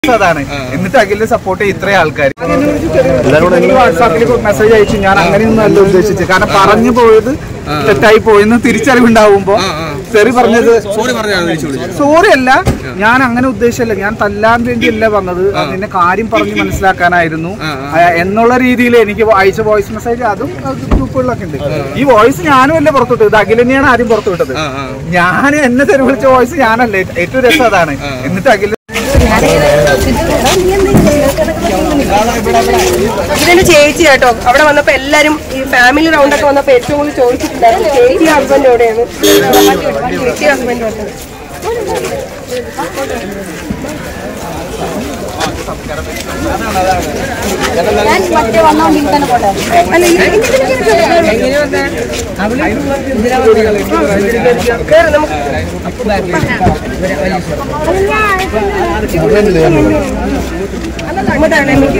അതാണ് എന്നിട്ട് അഖിലിനെ സപ്പോർട്ട് ചെയ്യും ഇത്രയും ആൾക്കാർ വാട്സാപ്പിൽ മെസ്സേജ് അയച്ചു ഞാൻ അങ്ങനെയൊന്നും അല്ല ഉദ്ദേശിച്ചത് കാരണം പറഞ്ഞു പോയത് തെറ്റായി പോയെന്ന് തിരിച്ചറിവുണ്ടാവുമ്പോ തെറി പറഞ്ഞത് സോറി പറഞ്ഞാണ് വിളിച്ചു വിളിച്ചത് സോറി അല്ല ഞാൻ അങ്ങനെ ഉദ്ദേശമല്ല ഞാൻ തല്ലാൻ വേണ്ടിയല്ല വന്നത് നിന്നെ കാര്യം പറഞ്ഞ് മനസ്സിലാക്കാനായിരുന്നു ആ, എന്നുള്ള രീതിയിൽ എനിക്ക് അയച്ച വോയിസ് മെസ്സേജ് അതും അത് ഗ്രൂപ്പുകളിലൊക്കെ ഉണ്ട് ഈ വോയിസ് ഞാനും അല്ലേ പുറത്തുവിട്ടത് ഇത് അഖിൽ തന്നെയാണ് ആദ്യം പുറത്തു വിട്ടത് ആ, ആ. ഞാൻ എന്നെ തെരുവ് വിളിച്ച വോയിസ് ഞാനല്ലേ ഏറ്റവും രസം അതാണ് എന്നിട്ട് അഖിൽ ഇതിന്റെ ചേച്ചി കേട്ടോ അവിടെ വന്നപ്പോ എല്ലാരും ഈ ഫാമിലി റൗണ്ട് ഒക്കെ വന്നപ്പോ ഏറ്റവും കൂടുതൽ ചോദിച്ചിട്ടുണ്ടായിരുന്നു ചേച്ചി ഹസ്ബൻഡ് എവിടെയാണ് ചേച്ചി ഹസ്ബൻഡ് വന്നത് അല്ല ഇത് കേറ് നമുക്ക് അങ്ങോട്ടാണ് എനിക്ക്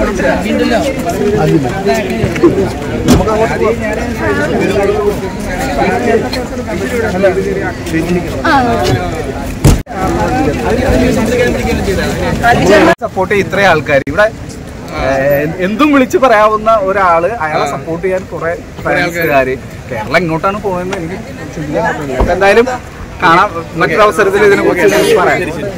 സപ്പോർട്ട് ചെയ്യും ഇത്രയും ആൾക്കാർ ഇവിടെ ഏഹ്, എന്തും വിളിച്ചു പറയാവുന്ന ഒരാള് അയാളെ സപ്പോർട്ട് ചെയ്യാൻ കുറെ ഫ്രണ്ട്സുകാര് കേരളം എങ്ങോട്ടാണ് പോകുന്നത് എനിക്ക് ചിന്തിക്കാൻ പറ്റുന്നില്ല അപ്പൊ എന്തായാലും കാണാം മറ്റൊരു അവസരത്തിൽ ഇതിനെ കുറിച്ച് പറയാം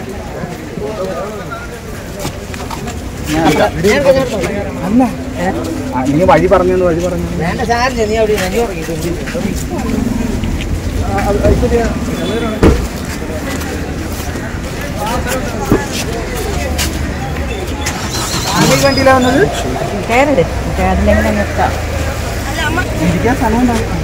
അല്ല ആ, നീ വഴി പറഞ്ഞു വഴി പറഞ്ഞു വണ്ടിയിലാ വന്നത് ഇരിക്കാൻ സ്ഥലം ഉണ്ടാവും